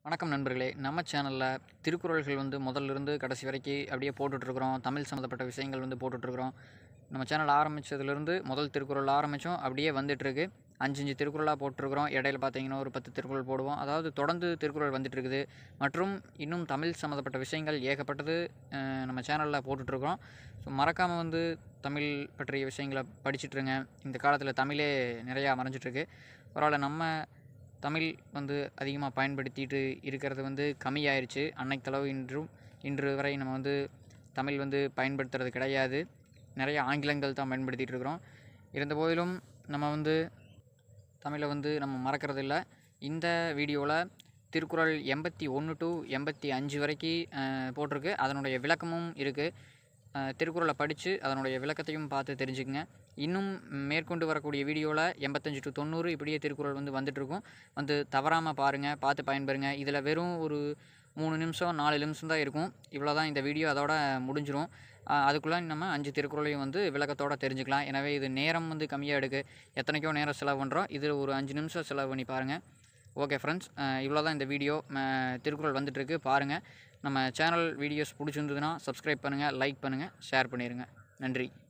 வணக்கம் நண்பர்களே நம்ம சேனலில் திருக்குறள்கள் வந்து முதல்ல இருந்து கடைசி வரைக்கும் அப்படியே போட்டுட்ருக்குறோம் தமிழ் சம்மந்தப்பட்ட விஷயங்கள் வந்து போட்டுட்ருக்குறோம் நம்ம சேனல் ஆரம்பித்ததுலேருந்து முதல் திருக்குறள் ஆரம்பித்தோம் அப்படியே வந்துட்டுருக்கு அஞ்சு அஞ்சு திருக்குறளாக போட்டிருக்கிறோம் இடையில பார்த்தீங்கன்னா ஒரு பத்து திருக்குறள் போடுவோம் அதாவது தொடர்ந்து திருக்குறள் வந்துட்டு இருக்குது மற்றும் இன்னும் தமிழ் சம்மந்தப்பட்ட விஷயங்கள் ஏகப்பட்டது அஹ், நம்ம சேனலில் போட்டுட்ருக்குறோம் ஸோ மறக்காமல் வந்து தமிழ் பற்றிய விஷயங்களை படிச்சிட்ருங்க இந்த காலத்தில் தமிழே நிறையா மறைஞ்சிட்ருக்கு பரவாயில்ல நம்ம தமிழ் வந்து அதிகமாக பயன்படுத்திட்டு இருக்கிறது வந்து கம்மியாயிருச்சு அன்னைக்களவு இன்றும் இன்று வரை நம்ம வந்து தமிழ் வந்து பயன்படுத்துறது கிடையாது நிறைய ஆங்கிலங்கள் தான் பயன்படுத்திகிட்டு இருக்கிறோம் இருந்த போதிலும் நம்ம வந்து தமிழை வந்து நம்ம மறக்கிறது இல்லை இந்த வீடியோவில் திருக்குறள் எண்பத்தி ஒன்று டு எண்பத்தி அஞ்சு வரைக்கும் அஹ், போட்டிருக்கு அதனுடைய விளக்கமும் இருக்குது திருக்குறளை படித்து அதனுடைய விளக்கத்தையும் பார்த்து தெரிஞ்சுக்கங்க இன்னும் மேற்கொண்டு வரக்கூடிய வீடியோவில் எண்பத்தஞ்சு டு தொண்ணூறு இப்படியே திருக்குறள் வந்து வந்துட்டுருக்கும் வந்து தவறாமல் பாருங்கள் பார்த்து பயன்பெறுங்க இதில் வெறும் ஒரு மூணு நிமிஷம் நாலு நிமிஷம் தான் இருக்கும் இவ்வளோ தான் இந்த வீடியோ அதோட முடிஞ்சிரும் அதுக்குள்ளே நம்ம அஞ்சு திருக்குறளையும் வந்து விளக்கத்தோடு தெரிஞ்சுக்கலாம் எனவே இது நேரம் வந்து கம்மியாக எடுக்கு எத்தனைக்கோ நேரம் செலவு பண்ணுறோம் இதில் ஒரு அஞ்சு நிமிஷம் செலவு பண்ணி பாருங்கள் ஓகே ஃப்ரெண்ட்ஸ் இவ்வளோ தான் இந்த வீடியோ ம- திருக்குறள் வந்துட்டுருக்கு பாருங்கள் நம்ம சேனல் வீடியோஸ் பிடிச்சிருந்ததுன்னா சப்ஸ்கிரைப் பண்ணுங்கள் லைக் பண்ணுங்கள் ஷேர் பண்ணிடுங்க நன்றி